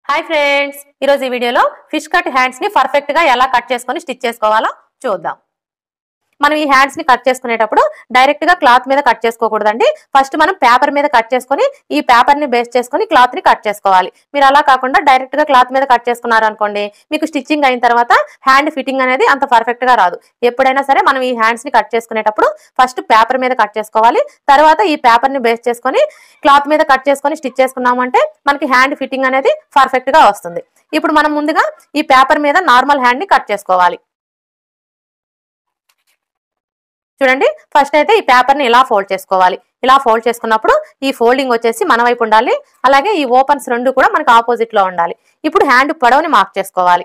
hi friends ఈరోజు ఈ వీడియోలో ఫిష్ కట్ హ్యాండ్స్ ని పర్ఫెక్ట్ గా ఎలా కట్ చేసుకొని స్టిచ్ చేసుకోవాలో చూద్దాం మనం ఈ హ్యాండ్స్ ని కట్ చేసుకునేటప్పుడు డైరెక్ట్ గా క్లాత్ మీద కట్ చేసుకోకూడదండి ఫస్ట్ మనం పేపర్ మీద కట్ చేసుకొని ఈ పేపర్ ని బేస్ చేసుకొని క్లాత్ ని కట్ చేసుకోవాలి మీరు అలా కాకుండా డైరెక్ట్ గా క్లాత్ మీద కట్ చేసుకున్నారు అనుకోండి మీకు స్టిచ్చింగ్ అయిన తర్వాత హ్యాండ్ ఫిట్టింగ్ అనేది అంత పర్ఫెక్ట్ గా రాదు ఎప్పుడైనా సరే మనం ఈ హ్యాండ్స్ ని కట్ చేసుకునేటప్పుడు ఫస్ట్ పేపర్ మీద కట్ చేసుకోవాలి తర్వాత ఈ పేపర్ ని బేస్ చేసుకొని క్లాత్ మీద కట్ చేసుకొని స్టిచ్ చేసుకున్నామంటే మనకి హ్యాండ్ ఫిట్టింగ్ అనేది పర్ఫెక్ట్ గా వస్తుంది ఇప్పుడు మనం ముందుగా ఈ పేపర్ మీద నార్మల్ హ్యాండ్ ని కట్ చేసుకోవాలి చూడండి ఫస్ట్ అయితే ఈ పేపర్ ని ఇలా ఫోల్డ్ చేసుకోవాలి ఇలా ఫోల్డ్ చేసుకున్నప్పుడు ఈ ఫోల్డింగ్ వచ్చేసి మన వైపు ఉండాలి అలాగే ఈ ఓపెన్స్ రెండు కూడా మనకి ఆపోజిట్ లో ఉండాలి ఇప్పుడు హ్యాండ్ పొడవుని మార్క్ చేసుకోవాలి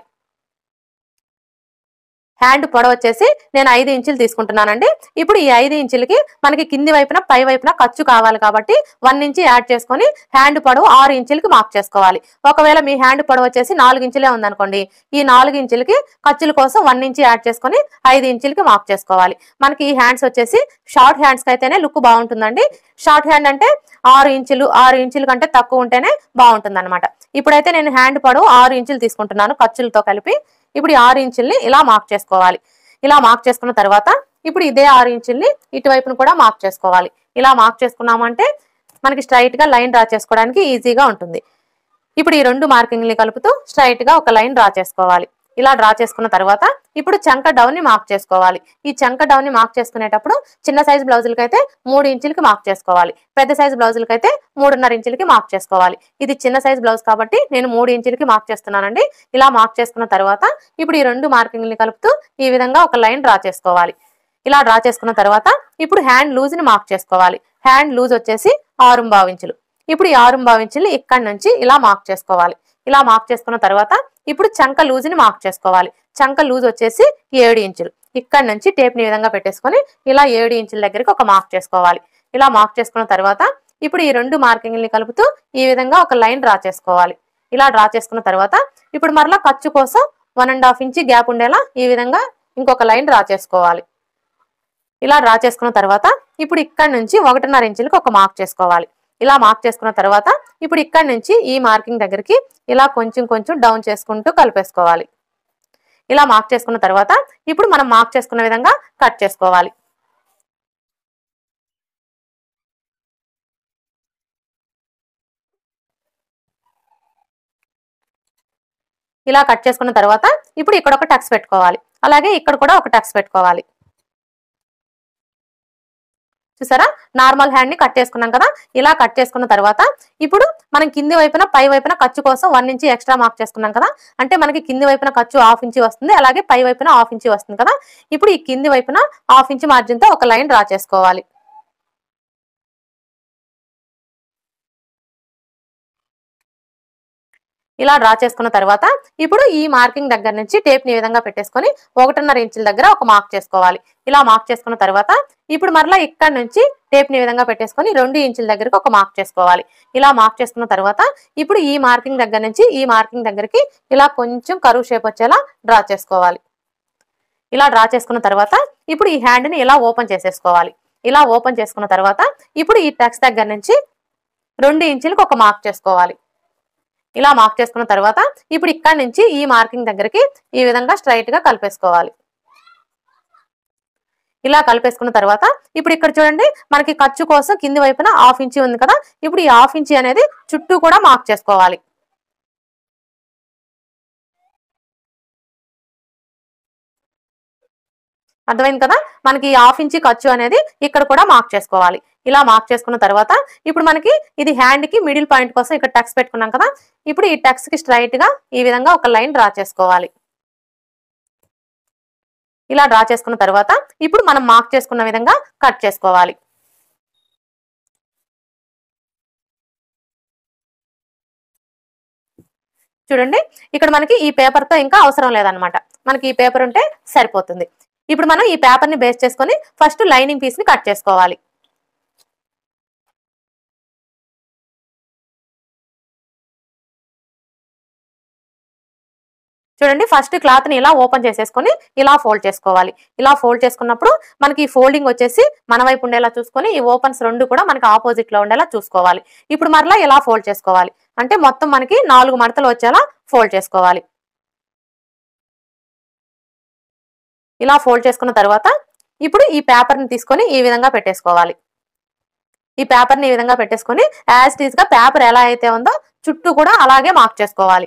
హ్యాండ్ పొడవు వచ్చేసి నేను ఐదు ఇంచులు తీసుకుంటున్నానండి ఇప్పుడు ఈ ఐదు ఇంచులకి మనకి కింది వైపున పై వైపున ఖర్చు కావాలి కాబట్టి వన్ ఇంచ్ యాడ్ చేసుకొని హ్యాండ్ పొడవు ఆరు ఇంచులకి మార్క్ చేసుకోవాలి ఒకవేళ మీ హ్యాండ్ పొడవు వచ్చేసి నాలుగు ఇంచులే ఉందనుకోండి ఈ నాలుగు ఇంచులకి ఖర్చుల కోసం వన్ ఇంచ్ యాడ్ చేసుకొని ఐదు ఇంచులకి మార్క్ చేసుకోవాలి మనకి ఈ హ్యాండ్స్ వచ్చేసి షార్ట్ హ్యాండ్స్ అయితేనే లుక్ బాగుంటుందండి షార్ట్ హ్యాండ్ అంటే ఆరు ఇంచులు ఆరు ఇంచుల కంటే తక్కువ ఉంటేనే బాగుంటుంది అనమాట ఇప్పుడైతే నేను హ్యాండ్ పొడవు ఆరు ఇంచులు తీసుకుంటున్నాను ఖర్చులతో కలిపి ఇప్పుడు ఈ ఆరు ఇంచుల్ని ఇలా మార్క్ చేసుకోవాలి ఇలా మార్క్ చేసుకున్న తర్వాత ఇప్పుడు ఇదే ఆరు ఇంచుల్ని ఇటువైపును కూడా మార్క్ చేసుకోవాలి ఇలా మార్క్ చేసుకున్నామంటే మనకి స్ట్రైట్ గా లైన్ డ్రా చేసుకోవడానికి ఈజీగా ఉంటుంది ఇప్పుడు ఈ రెండు మార్కింగ్ని కలుపుతూ స్ట్రైట్ గా ఒక లైన్ డ్రా చేసుకోవాలి ఇలా డ్రా చేసుకున్న తర్వాత ఇప్పుడు చంక డౌన్ ని మార్క్ చేసుకోవాలి ఈ చంక డౌన్ ని మార్క్ చేసుకునేటప్పుడు చిన్న సైజ్ బ్లౌజులకి అయితే మూడు ఇంచులకి మార్క్ చేసుకోవాలి పెద్ద సైజ్ బ్లౌజులకి అయితే మూడున్నర ఇంచులకి మార్క్ చేసుకోవాలి ఇది చిన్న సైజ్ బ్లౌజ్ కాబట్టి నేను మూడు ఇంచులకి మార్క్ చేస్తున్నానండి ఇలా మార్క్ చేసుకున్న తర్వాత ఇప్పుడు ఈ రెండు మార్కింగ్ని కలుపుతూ ఈ విధంగా ఒక లైన్ డ్రా చేసుకోవాలి ఇలా డ్రా చేసుకున్న తర్వాత ఇప్పుడు హ్యాండ్ లూజ్ ని మార్క్ చేసుకోవాలి హ్యాండ్ లూజ్ వచ్చేసి ఆరు ఇంచులు ఇప్పుడు ఈ ఆరు ఇంచుల్ని ఇక్కడి నుంచి ఇలా మార్క్ చేసుకోవాలి ఇలా మార్క్ చేసుకున్న తర్వాత ఇప్పుడు చంక లూజ్ ని మార్క్ చేసుకోవాలి చంక లూజ్ వచ్చేసి ఏడు ఇంచులు ఇక్కడ నుంచి టేప్ ని ఈ విధంగా పెట్టేసుకొని ఇలా ఏడు ఇంచుల దగ్గరికి ఒక మార్క్ చేసుకోవాలి ఇలా మార్క్ చేసుకున్న తర్వాత ఇప్పుడు ఈ రెండు మార్కింగ్ని కలుపుతూ ఈ విధంగా ఒక లైన్ డ్రా చేసుకోవాలి ఇలా డ్రా చేసుకున్న తర్వాత ఇప్పుడు మరలా ఖర్చు కోసం one and half inch gap ఉండేలా ఈ విధంగా ఇంకొక లైన్ డ్రా చేసుకోవాలి ఇలా డ్రా చేసుకున్న తర్వాత ఇప్పుడు ఇక్కడ నుంచి ఒకటిన్నర ఇంచులకు ఒక మార్క్ చేసుకోవాలి ఇలా మార్క్ చేసుకున్న తర్వాత ఇప్పుడు ఇక్కడ నుంచి ఈ మార్కింగ్ దగ్గరికి ఇలా కొంచెం కొంచెం డౌన్ చేసుకుంటూ కలిపేసుకోవాలి ఇలా మార్క్ చేసుకున్న తర్వాత ఇప్పుడు మనం మార్క్ చేసుకున్న విధంగా కట్ చేసుకోవాలి ఇలా కట్ చేసుకున్న తర్వాత ఇప్పుడు ఇక్కడ ఒక టక్స్ పెట్టుకోవాలి అలాగే ఇక్కడ కూడా ఒక టక్స్ పెట్టుకోవాలి చూసారా నార్మల్ హ్యాండ్ ని కట్ చేసుకున్నాం కదా ఇలా కట్ చేసుకున్న తర్వాత ఇప్పుడు మనం కింది వైపున పై వైపున ఖర్చు కోసం వన్ ఇంచి ఎక్స్ట్రా మార్క్ చేసుకున్నాం కదా అంటే మనకి కింది వైపున ఖర్చు హాఫ్ ఇంచి వస్తుంది అలాగే పై వైపున హాఫ్ ఇంచి వస్తుంది కదా ఇప్పుడు ఈ కింది వైపున హాఫ్ ఇంచి మార్జిన్ తో ఒక లైన్ డ్రా చేసుకోవాలి ఇలా డ్రా చేసుకున్న తర్వాత ఇప్పుడు ఈ మార్కింగ్ దగ్గర నుంచి టేప్ ని ఈ విధంగా పెట్టేసుకొని ఒకటిన్నర ఇంచుల దగ్గర ఒక మార్క్ చేసుకోవాలి ఇలా మార్క్ చేసుకున్న తర్వాత ఇప్పుడు మరలా ఇక్కడ నుంచి టేప్ ని ఈ విధంగా పెట్టేసుకొని రెండు ఇంచుల దగ్గరకు ఒక మార్క్ చేసుకోవాలి ఇలా మార్క్ చేసుకున్న తర్వాత ఇప్పుడు ఈ మార్కింగ్ దగ్గర నుంచి ఈ మార్కింగ్ దగ్గరికి ఇలా కొంచెం కరువు షేప్ వచ్చేలా డ్రా చేసుకోవాలి ఇలా డ్రా చేసుకున్న తర్వాత ఇప్పుడు ఈ హ్యాండ్ ని ఇలా ఓపెన్ చేసేసుకోవాలి ఇలా ఓపెన్ చేసుకున్న తర్వాత ఇప్పుడు ఈ టెక్స్ దగ్గర నుంచి రెండు ఇంచులకు ఒక మార్క్ చేసుకోవాలి ఇలా మార్క్ చేసుకున్న తర్వాత ఇప్పుడు ఇక్కడ నుంచి ఈ మార్కింగ్ దగ్గరికి ఈ విధంగా స్ట్రైట్ గా కలిపేసుకోవాలి ఇలా కలిపేసుకున్న తర్వాత ఇప్పుడు ఇక్కడ చూడండి మనకి ఖర్చు కోసం కింది వైపున హాఫ్ ఇంచి ఉంది కదా ఇప్పుడు ఈ హాఫ్ ఇంచి అనేది చుట్టూ కూడా మార్క్ చేసుకోవాలి అర్థమైంది కదా మనకి ఈ హాఫ్ ఇంచి ఖర్చు అనేది ఇక్కడ కూడా మార్క్ చేసుకోవాలి ఇలా మార్క్ చేసుకున్న తర్వాత ఇప్పుడు మనకి ఇది హ్యాండ్ కి మిడిల్ పాయింట్ కోసం ఇక్కడ టక్స్ పెట్టుకున్నాం కదా ఇప్పుడు ఈ టక్స్ కి స్ట్రైట్ గా ఈ విధంగా ఒక లైన్ డ్రా చేసుకోవాలి ఇలా డ్రా చేసుకున్న తర్వాత ఇప్పుడు మనం మార్క్ చేసుకున్న విధంగా కట్ చేసుకోవాలి చూడండి ఇక్కడ మనకి ఈ పేపర్ తో ఇంకా అవసరం లేదనమాట మనకి ఈ పేపర్ ఉంటే సరిపోతుంది ఇప్పుడు మనం ఈ పేపర్ ని బేస్ చేసుకొని ఫస్ట్ లైనింగ్ పీస్ ని కట్ చేసుకోవాలి చూడండి ఫస్ట్ క్లాత్ ని ఇలా ఓపెన్ చేసేసుకొని ఇలా ఫోల్డ్ చేసుకోవాలి ఇలా ఫోల్డ్ చేసుకున్నప్పుడు మనకి ఈ ఫోల్డింగ్ వచ్చేసి మన వైపు ఉండేలా చూసుకొని ఈ ఓపెన్స్ రెండు కూడా మనకి ఆపోజిట్ లో ఉండేలా చూసుకోవాలి ఇప్పుడు మరలా ఇలా ఫోల్డ్ చేసుకోవాలి అంటే మొత్తం మనకి నాలుగు మడతలు వచ్చేలా ఫోల్డ్ చేసుకోవాలి ఇలా ఫోల్డ్ చేసుకున్న తర్వాత ఇప్పుడు ఈ పేపర్ ని తీసుకొని ఈ విధంగా పెట్టేసుకోవాలి ఈ పేపర్ ని ఈ విధంగా పెట్టేసుకొని యాజ్ టీజ్ గా పేపర్ ఎలా అయితే ఉందో చుట్టూ కూడా అలాగే మార్క్ చేసుకోవాలి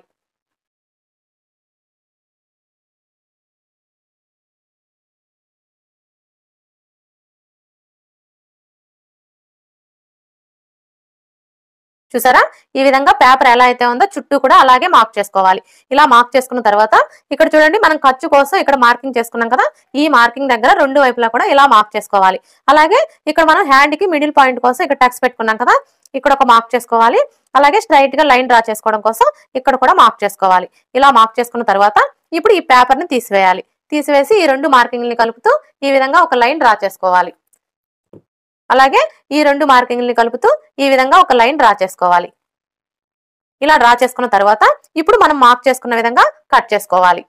చూసారా ఈ విధంగా పేపర్ ఎలా అయితే ఉందో చుట్టూ కూడా అలాగే మార్క్ చేసుకోవాలి ఇలా మార్క్ చేసుకున్న తర్వాత ఇక్కడ చూడండి మనం ఖర్చు కోసం ఇక్కడ మార్కింగ్ చేసుకున్నాం కదా ఈ మార్కింగ్ దగ్గర రెండు వైపులా కూడా ఇలా మార్క్ చేసుకోవాలి అలాగే ఇక్కడ మనం హ్యాండ్ కి మిడిల్ పాయింట్ కోసం ఇక్కడ టక్స్ పెట్టుకున్నాం కదా ఇక్కడ ఒక మార్క్ చేసుకోవాలి అలాగే స్ట్రైట్ గా లైన్ డ్రా చేసుకోవడం కోసం ఇక్కడ కూడా మార్క్ చేసుకోవాలి ఇలా మార్క్ చేసుకున్న తర్వాత ఇప్పుడు ఈ పేపర్ ని తీసివేయాలి తీసివేసి ఈ రెండు మార్కింగ్ని కలుపుతూ ఈ విధంగా ఒక లైన్ డ్రా చేసుకోవాలి అలాగే ఈ రెండు మార్కింగ్ని కలుపుతూ ఈ విధంగా ఒక లైన్ డ్రా చేసుకోవాలి ఇలా డ్రా చేసుకున్న తర్వాత ఇప్పుడు మనం మార్క్ చేసుకున్న విధంగా కట్ చేసుకోవాలి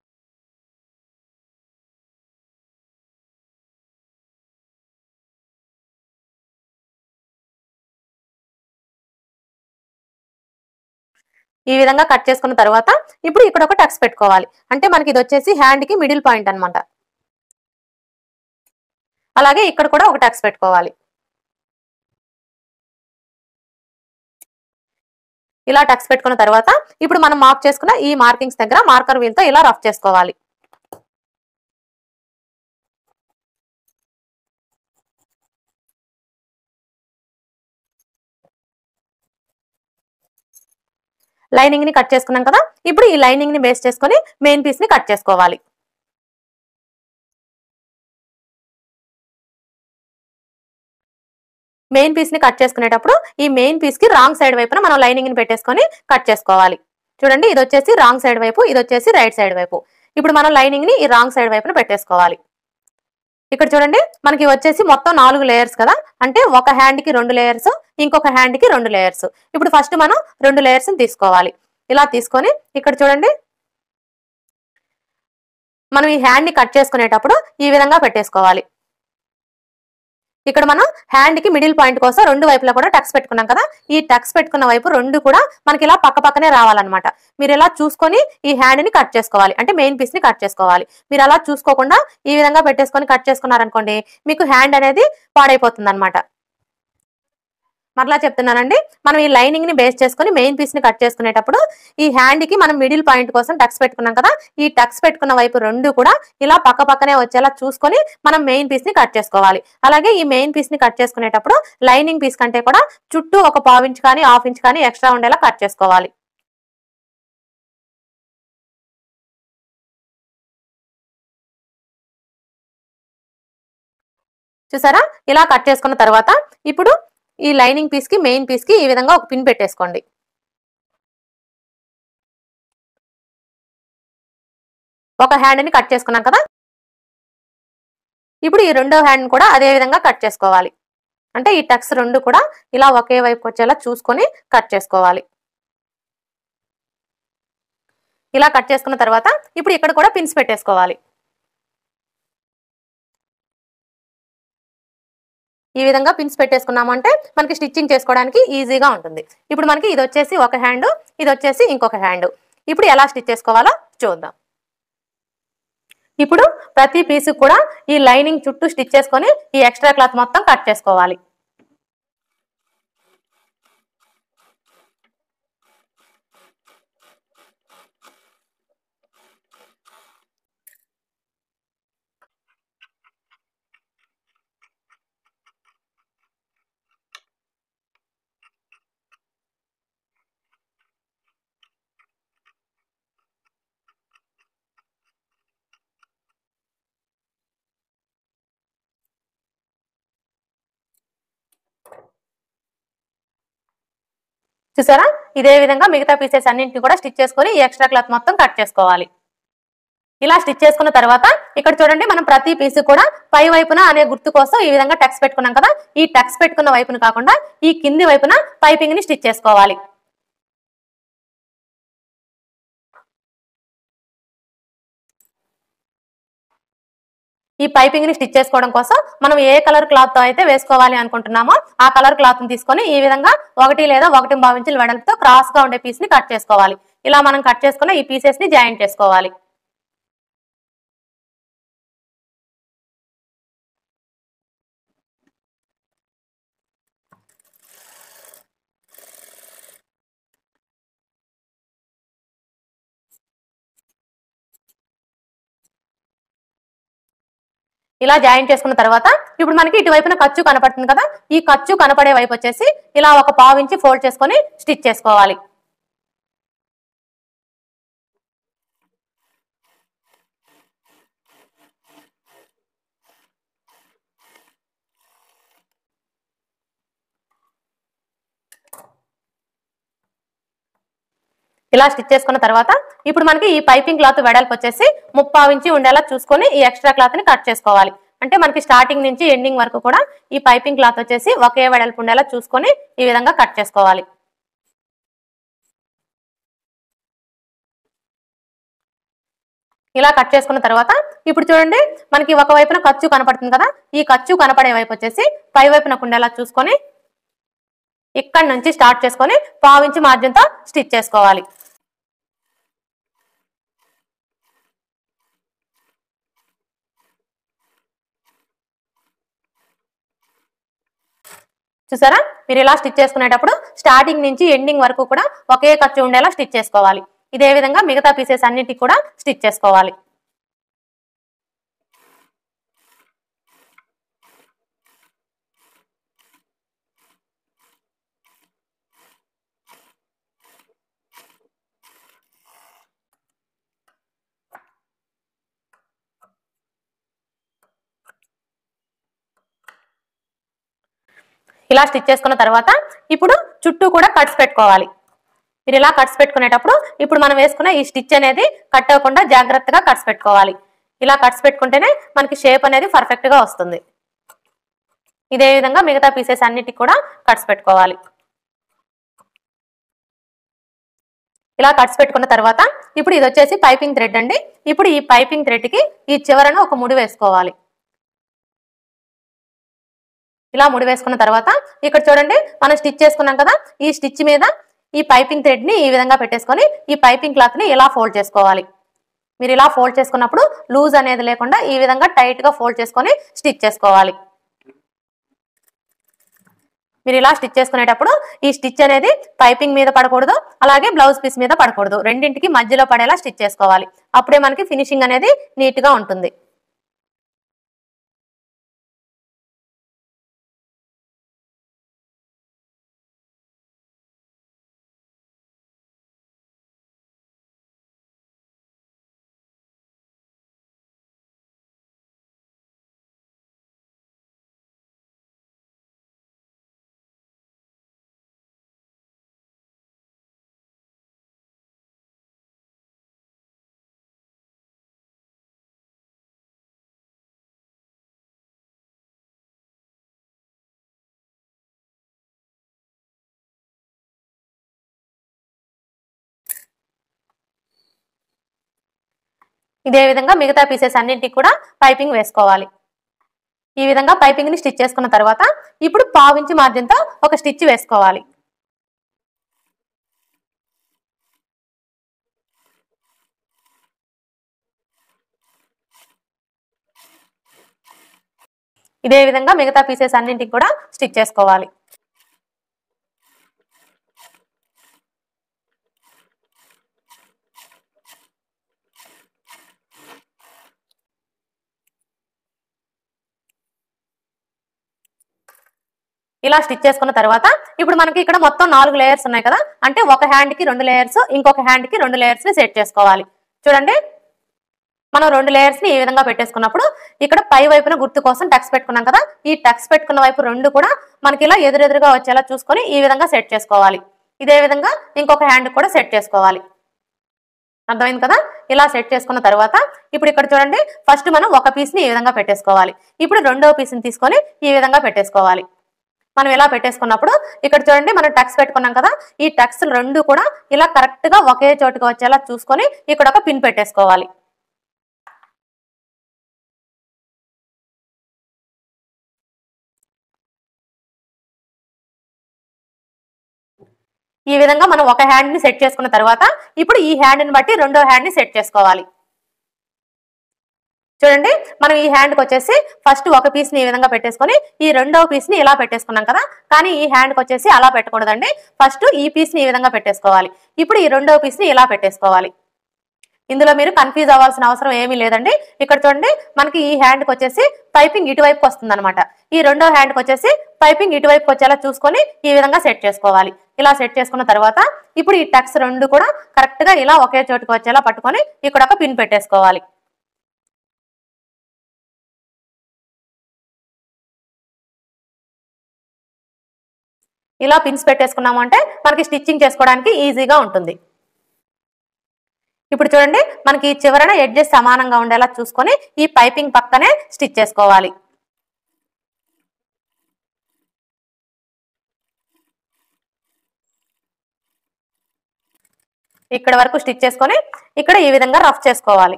ఈ విధంగా కట్ చేసుకున్న తర్వాత ఇప్పుడు ఇక్కడ ఒక టక్స్ పెట్టుకోవాలి అంటే మనకి ఇది వచ్చేసి హ్యాండ్ కి మిడిల్ పాయింట్ అన్నమాట అలాగే ఇక్కడ కూడా ఒక టక్స్ పెట్టుకోవాలి ఇలా టక్స్ పెట్టుకున్న తర్వాత ఇప్పుడు మనం మార్క్ చేసుకున్న ఈ మార్కింగ్స్ దగ్గర మార్కర్ వీల్ తో ఇలా రఫ్ చేసుకోవాలి లైనింగ్ ని కట్ చేసుకున్నాం కదా ఇప్పుడు ఈ లైనింగ్ ని బేస్ చేసుకొని మెయిన్ పీస్ ని కట్ చేసుకోవాలి మెయిన్ పీస్ ని కట్ చేసుకునేటప్పుడు ఈ మెయిన్ పీస్ కి రాంగ్ సైడ్ వైపున మనం లైనింగ్ ని పెట్టేసుకొని కట్ చేసుకోవాలి చూడండి ఇది వచ్చేసి రాంగ్ సైడ్ వైపు ఇది వచ్చేసి రైట్ సైడ్ వైపు ఇప్పుడు మనం లైనింగ్ ని ఈ రాంగ్ సైడ్ వైపున పెట్టేసుకోవాలి ఇక్కడ చూడండి మనకి వచ్చేసి మొత్తం నాలుగు లేయర్స్ కదా అంటే ఒక హ్యాండ్ కి రెండు లేయర్స్ ఇంకొక హ్యాండ్ కి రెండు లేయర్స్ ఇప్పుడు ఫస్ట్ మనం రెండు లేయర్స్ తీసుకోవాలి ఇలా తీసుకొని ఇక్కడ చూడండి మనం ఈ హ్యాండ్ ని కట్ చేసుకునేటప్పుడు ఈ విధంగా పెట్టేసుకోవాలి ఇక్కడ మనం హ్యాండ్ కి మిడిల్ పాయింట్ కోసం రెండు వైపులా కూడా టక్స్ పెట్టుకున్నాం కదా ఈ టక్స్ పెట్టుకున్న వైపు రెండు కూడా మనకి ఇలా పక్క పక్కనే రావాలన్నమాట మీరు ఇలా చూసుకొని ఈ హ్యాండ్ ని కట్ చేసుకోవాలి అంటే మెయిన్ పీస్ ని కట్ చేసుకోవాలి మీరు అలా చూసుకోకుండా ఈ విధంగా పెట్టేసుకొని కట్ చేసుకున్నారనుకోండి మీకు హ్యాండ్ అనేది పాడైపోతుంది అనమాట మరలా చెప్తున్నానండి మనం ఈ లైనింగ్ ని బేస్ చేసుకుని మెయిన్ పీస్ ని కట్ చేసుకునేటప్పుడు ఈ హ్యాండ్ కి మనం మిడిల్ పాయింట్ కోసం టక్స్ పెట్టుకున్నాం కదా ఈ టక్స్ పెట్టుకున్న వైపు రెండు కూడా ఇలా పక్క పక్కనే వచ్చేలా చూసుకొని మనం మెయిన్ పీస్ ని కట్ చేసుకోవాలి అలాగే ఈ మెయిన్ పీస్ ని కట్ చేసుకునేటప్పుడు లైనింగ్ పీస్ కంటే కూడా చుట్టూ ఒక పావు ఇంచ్ కానీ హాఫ్ ఇంచ్ కానీ ఎక్స్ట్రా ఉండేలా కట్ చేసుకోవాలి చూసారా ఇలా కట్ చేసుకున్న తర్వాత ఇప్పుడు ఈ లైనింగ్ పీస్ కి మెయిన్ పీస్ కి ఈ విధంగా ఒక పిన్ పెట్టేసుకోండి ఒక హ్యాండ్ ని కట్ చేసుకున్నాం కదా ఇప్పుడు ఈ రెండో హ్యాండ్ కూడా అదే విధంగా కట్ చేసుకోవాలి అంటే ఈ టక్స్ రెండు కూడా ఇలా ఒకే వైపు వచ్చేలా చూసుకొని కట్ చేసుకోవాలి ఇలా కట్ చేసుకున్న తర్వాత ఇప్పుడు ఇక్కడ కూడా పిన్స్ పెట్టేసుకోవాలి ఈ విధంగా పిన్స్ పెట్టేసుకున్నామంటే మనకి స్టిచ్చింగ్ చేసుకోవడానికి ఈజీగా ఉంటుంది ఇప్పుడు మనకి ఇది వచ్చేసి ఒక హ్యాండ్ ఇది వచ్చేసి ఇంకొక హ్యాండ్ ఇప్పుడు ఎలా స్టిచ్ చేసుకోవాలో చూద్దాం ఇప్పుడు ప్రతి పీస్ కూడా ఈ లైనింగ్ చుట్టూ స్టిచ్ చేసుకొని ఈ ఎక్స్ట్రా క్లాత్ మొత్తం కట్ చేసుకోవాలి చూసారా ఇదే విధంగా మిగతా పీసెస్ అన్నింటిని కూడా స్టిచ్ చేసుకొని ఈ ఎక్స్ట్రా క్లాత్ మొత్తం కట్ చేసుకోవాలి ఇలా స్టిచ్ చేసుకున్న తర్వాత ఇక్కడ చూడండి మనం ప్రతి పీస్ కూడా పై వైపున అనే గుర్తు కోసం ఈ విధంగా టక్స్ పెట్టుకున్నాం కదా ఈ టక్స్ పెట్టుకున్న వైపున కాకుండా ఈ కింది వైపున పైపింగ్ ని స్టిచ్ చేసుకోవాలి ఈ పైపింగ్ ని స్టిచ్ చేసుకోవడం కోసం మనం ఏ కలర్ క్లాత్ తో అయితే వేసుకోవాలి అనుకుంటున్నామో ఆ కలర్ క్లాత్ ని తీసుకొని ఈ విధంగా ఒకటి లేదా ఒకటి భావించిన వెడల్పుతో క్రాస్ గా ఉండే పీస్ ని కట్ చేసుకోవాలి ఇలా మనం కట్ చేసుకున్న ఈ పీసెస్ ని జాయింట్ చేసుకోవాలి ఇలా జాయిన్ చేసుకున్న తర్వాత ఇప్పుడు మనకి ఇటువైపున ఖర్చు కనపడుతుంది కదా ఈ ఖర్చు కనపడే వైపు వచ్చేసి ఇలా ఒక పావు ఇంచి ఫోల్డ్ చేసుకొని స్టిచ్ చేసుకోవాలి ఇలా స్టిచ్ చేసుకున్న తర్వాత ఇప్పుడు మనకి ఈ పైపింగ్ క్లాత్ వెడల్పు వచ్చేసి ముప్పావు ఇంచి ఉండేలా చూసుకొని ఈ ఎక్స్ట్రా క్లాత్ ని కట్ చేసుకోవాలి అంటే మనకి స్టార్టింగ్ నుంచి ఎండింగ్ వరకు కూడా ఈ పైపింగ్ క్లాత్ వచ్చేసి ఒకే వెడల్పు ఉండేలా చూసుకొని ఈ విధంగా కట్ చేసుకోవాలి ఇలా కట్ చేసుకున్న తర్వాత ఇప్పుడు చూడండి మనకి ఒక వైపున ఖర్చు కనపడుతుంది కదా ఈ ఖర్చు కనపడే వైపు వచ్చేసి పై వైపున ఉండేలా చూసుకొని ఇక్కడ నుంచి స్టార్ట్ చేసుకొని పావించి మార్జిన్తో స్టిచ్ చేసుకోవాలి చూసారా మీరు ఇలా స్టిచ్ చేసుకునేటప్పుడు స్టార్టింగ్ నుంచి ఎండింగ్ వరకు కూడా ఒకే ఖర్చు ఉండేలా స్టిచ్ చేసుకోవాలి ఇదే విధంగా మిగతా పీసెస్ అన్నిటికి కూడా స్టిచ్ చేసుకోవాలి ఇలా స్టిచ్ చేసుకున్న తర్వాత ఇప్పుడు చుట్టూ కూడా కట్స్ పెట్టుకోవాలి మీరు ఇలా కట్స్ పెట్టుకునేటప్పుడు ఇప్పుడు మనం వేసుకున్న ఈ స్టిచ్ అనేది కట్ అవ్వకుండా జాగ్రత్తగా కట్స్ పెట్టుకోవాలి ఇలా కట్స్ పెట్టుకుంటేనే మనకి షేప్ అనేది పర్ఫెక్ట్ గా వస్తుంది ఇదే విధంగా మిగతా పీసెస్ అన్నిటికి కూడా కట్స్ పెట్టుకోవాలి ఇలా కట్స్ పెట్టుకున్న తర్వాత ఇప్పుడు ఇది వచ్చేసి పైపింగ్ థ్రెడ్ అండి ఇప్పుడు ఈ పైపింగ్ థ్రెడ్ కి ఈ చివరన ఒక ముడి వేసుకోవాలి ఇలా ముడి వేసుకున్న తర్వాత ఇక్కడ చూడండి మనం స్టిచ్ చేసుకున్నాం కదా ఈ స్టిచ్ మీద ఈ పైపింగ్ థ్రెడ్ ని ఈ విధంగా పెట్టేసుకొని ఈ పైపింగ్ క్లాత్ ని ఇలా ఫోల్డ్ చేసుకోవాలి మీరు ఇలా ఫోల్డ్ చేసుకున్నప్పుడు లూజ్ అనేది లేకుండా ఈ విధంగా టైట్ గా ఫోల్డ్ చేసుకొని స్టిచ్ చేసుకోవాలి మీరు ఇలా స్టిచ్ చేసుకునేటప్పుడు ఈ స్టిచ్ అనేది పైపింగ్ మీద పడకూడదు అలాగే బ్లౌజ్ పీస్ మీద పడకూడదు రెండింటికి మధ్యలో పడేలా స్టిచ్ చేసుకోవాలి అప్పుడే మనకి ఫినిషింగ్ అనేది నీట్ గా ఉంటుంది ఇదే విధంగా మిగతా పీసెస్ అన్నింటికి కూడా పైపింగ్ వేసుకోవాలి ఈ విధంగా పైపింగ్ ని స్టిచ్ చేసుకున్న తర్వాత ఇప్పుడు పావించి మార్జిన్ తో ఒక స్టిచ్ వేసుకోవాలి ఇదే విధంగా మిగతా పీసెస్ అన్నింటికి కూడా స్టిచ్ చేసుకోవాలి ఇలా స్టిచ్ చేసుకున్న తర్వాత ఇప్పుడు మనకి ఇక్కడ మొత్తం నాలుగు లేయర్స్ ఉన్నాయి కదా అంటే ఒక హ్యాండ్ కి రెండు లేయర్స్ ఇంకొక హ్యాండ్ కి రెండు లేయర్స్ ని సెట్ చేసుకోవాలి చూడండి మనం రెండు లేయర్స్ ని ఈ విధంగా పెట్టేసుకున్నప్పుడు ఇక్కడ పై వైపున గుర్తు కోసం టక్స్ పెట్టుకున్నాం కదా ఈ టక్స్ పెట్టుకున్న వైపు రెండు కూడా మనకి ఇలా ఎదురెదురుగా వచ్చేలా చూసుకొని ఈ విధంగా సెట్ చేసుకోవాలి ఇదే విధంగా ఇంకొక హ్యాండ్ కూడా సెట్ చేసుకోవాలి అర్థమైంది కదా ఇలా సెట్ చేసుకున్న తర్వాత ఇప్పుడు ఇక్కడ చూడండి ఫస్ట్ మనం ఒక పీస్ ని ఈ విధంగా పెట్టేసుకోవాలి ఇప్పుడు రెండో పీస్ ని తీసుకొని ఈ విధంగా పెట్టేసుకోవాలి మనం ఇలా పెట్టేసుకున్నప్పుడు ఇక్కడ చూడండి మనం టక్స్ పెట్టుకున్నాం కదా ఈ టక్స్ రెండు కూడా ఇలా కరెక్ట్ గా ఒకే చోటుకి వచ్చేలా చూసుకొని ఇక్కడ ఒక పిన్ పెట్టేసుకోవాలి ఈ విధంగా మనం ఒక హ్యాండ్ ని సెట్ చేసుకున్న తర్వాత ఇప్పుడు ఈ హ్యాండ్ ని బట్టి రెండో హ్యాండ్ ని సెట్ చేసుకోవాలి చూడండి మనం ఈ హ్యాండ్కి వచ్చేసి ఫస్ట్ ఒక పీస్ ని ఈ విధంగా పెట్టేసుకొని ఈ రెండవ పీస్ ని ఇలా పెట్టేసుకున్నాం కదా కానీ ఈ హ్యాండ్కి వచ్చేసి అలా పెట్టకూడదండి ఫస్ట్ ఈ పీస్ ని ఈ విధంగా పెట్టేసుకోవాలి ఇప్పుడు ఈ రెండవ పీస్ ని ఇలా పెట్టేసుకోవాలి ఇందులో మీరు కన్ఫ్యూజ్ అవ్వాల్సిన అవసరం ఏమీ లేదండి ఇక్కడ చూడండి మనకి ఈ హ్యాండ్కి వచ్చేసి పైపింగ్ ఇటువైపుకి వస్తుంది అనమాట ఈ రెండో హ్యాండ్కి వచ్చేసి పైపింగ్ ఇటువైపుకి వచ్చేలా చూసుకొని ఈ విధంగా సెట్ చేసుకోవాలి ఇలా సెట్ చేసుకున్న తర్వాత ఇప్పుడు ఈ టక్స్ రెండు కూడా కరెక్ట్ గా ఇలా ఒకే చోటుకి వచ్చేలా పట్టుకొని ఇక్కడ ఒక పిన్ పెట్టేసుకోవాలి ఇలా పిన్స్ పెట్టేసుకున్నాము అంటే మనకి స్టిచ్చింగ్ చేసుకోవడానికి ఈజీగా ఉంటుంది ఇప్పుడు చూడండి మనకి ఈ చివరన ఎడ్జెస్ సమానంగా ఉండేలా చూసుకొని ఈ పైపింగ్ పక్కనే స్టిచ్ చేసుకోవాలి ఇక్కడ వరకు స్టిచ్ చేసుకొని ఇక్కడ ఈ విధంగా రఫ్ చేసుకోవాలి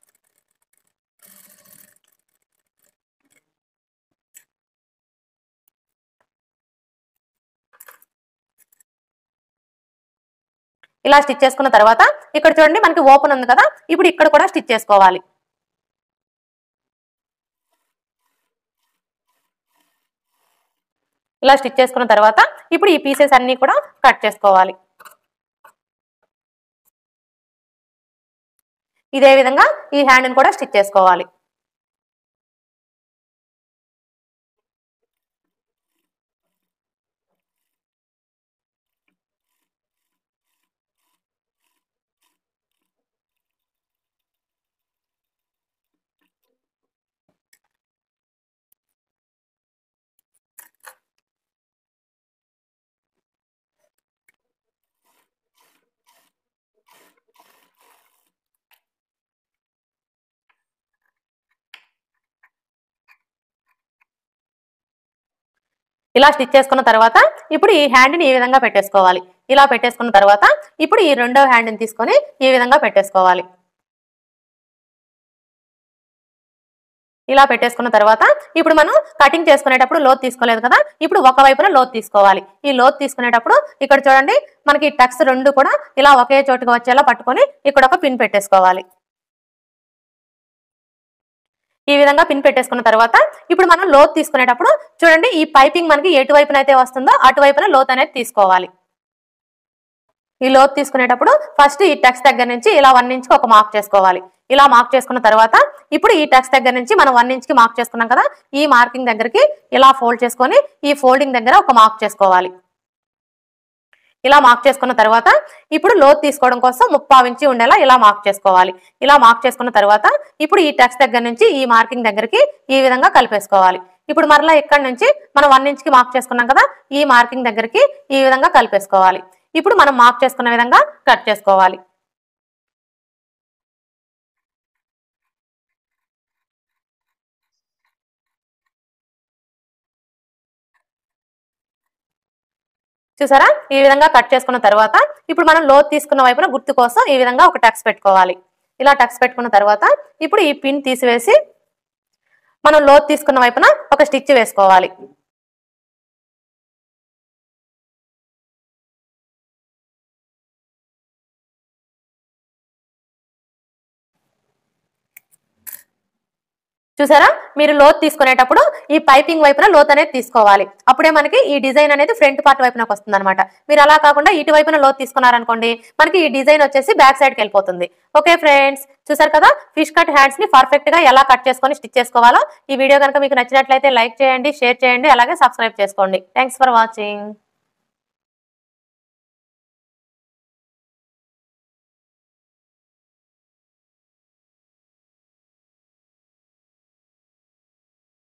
ఇలా స్టిచ్ చేసుకున్న తర్వాత ఇక్కడ చూడండి మనకి ఓపెన్ ఉంది కదా ఇప్పుడు ఇక్కడ కూడా స్టిచ్ చేసుకోవాలి ఇలా స్టిచ్ చేసుకున్న తర్వాత ఇప్పుడు ఈ పీసెస్ అన్ని కూడా కట్ చేసుకోవాలి ఇదే విధంగా ఈ హ్యాండ్ని కూడా స్టిచ్ చేసుకోవాలి ఇలా స్టిచ్ చేసుకున్న తర్వాత ఇప్పుడు ఈ హ్యాండ్ని ఈ విధంగా పెట్టేసుకోవాలి ఇలా పెట్టేసుకున్న తర్వాత ఇప్పుడు ఈ రెండో హ్యాండ్ని తీసుకొని ఈ విధంగా పెట్టేసుకోవాలి ఇలా పెట్టేసుకున్న తర్వాత ఇప్పుడు మనం కటింగ్ చేసుకునేటప్పుడు లోత్ తీసుకోలేదు కదా ఇప్పుడు ఒక వైపున లోత్ తీసుకోవాలి ఈ లోత్ తీసుకునేటప్పుడు ఇక్కడ చూడండి మనకి టక్స్ రెండు కూడా ఇలా ఒకే చోటుకు వచ్చేలా పట్టుకొని ఇక్కడ ఒక పిన్ పెట్టేసుకోవాలి ఈ విధంగా పిన్ పెట్టేసుకున్న తర్వాత ఇప్పుడు మనం లోత్ తీసుకునేటప్పుడు చూడండి ఈ పైపింగ్ మనకి ఎటువైపున అయితే వస్తుందో అటువైపున లోత్ అనేది తీసుకోవాలి ఈ లోత్ తీసుకునేటప్పుడు ఫస్ట్ ఈ టెక్స్ దగ్గర నుంచి ఇలా వన్ ఇంచ్కి ఒక మార్క్ చేసుకోవాలి ఇలా మార్క్ చేసుకున్న తర్వాత ఇప్పుడు ఈ టెక్స్ దగ్గర నుంచి మనం వన్ ఇంచ్కి మార్క్ చేసుకున్నాం కదా ఈ మార్కింగ్ దగ్గరికి ఇలా ఫోల్డ్ చేసుకొని ఈ ఫోల్డింగ్ దగ్గర ఒక మార్క్ చేసుకోవాలి ఇలా మార్క్ చేసుకున్న తర్వాత ఇప్పుడు లోత్ తీసుకోవడం కోసం ముప్పావు ఇంచి ఉండేలా ఇలా మార్క్ చేసుకోవాలి ఇలా మార్క్ చేసుకున్న తర్వాత ఇప్పుడు ఈ టెక్స్ దగ్గర నుంచి ఈ మార్కింగ్ దగ్గరికి ఈ విధంగా కలిపేసుకోవాలి ఇప్పుడు మరలా ఇక్కడ నుంచి మనం వన్ ఇంచ్కి మార్క్ చేసుకున్నాం కదా ఈ మార్కింగ్ దగ్గరికి ఈ విధంగా కలిపేసుకోవాలి ఇప్పుడు మనం మార్క్ చేసుకున్న విధంగా కట్ చేసుకోవాలి చూసారా ఈ విధంగా కట్ చేసుకున్న తర్వాత ఇప్పుడు మనం లోత్ తీసుకున్న వైపున గుర్తు కోసం ఈ విధంగా ఒక టక్స్ పెట్టుకోవాలి ఇలా టక్స్ పెట్టుకున్న తర్వాత ఇప్పుడు ఈ పిన్ తీసివేసి మనం లోత్ తీసుకున్న వైపున ఒక స్టిచ్ వేసుకోవాలి చూసారా మీరు లోత్ తీసుకునేటప్పుడు ఈ పైపింగ్ వైపున లోత్ అనేది తీసుకోవాలి అప్పుడే మనకి ఈ డిజైన్ అనేది ఫ్రంట్ పార్ట్ వైపునకు వస్తుంది అనమాట మీరు అలా కాకుండా ఇటు వైపున లోత్ తీసుకున్నారనుకోండి మనకి ఈ డిజైన్ వచ్చేసి బ్యాక్ సైడ్కి వెళ్ళిపోతుంది ఓకే ఫ్రెండ్స్ చూసారు కదా ఫిష్ కట్ హ్యాండ్స్ ని పర్ఫెక్ట్ గా ఎలా కట్ చేసుకొని స్టిచ్ చేసుకోవాలో ఈ వీడియో కనుక మీకు నచ్చినట్లయితే లైక్ చేయండి షేర్ చేయండి అలాగే సబ్స్క్రైబ్ చేసుకోండి థ్యాంక్స్ ఫర్ వాచింగ్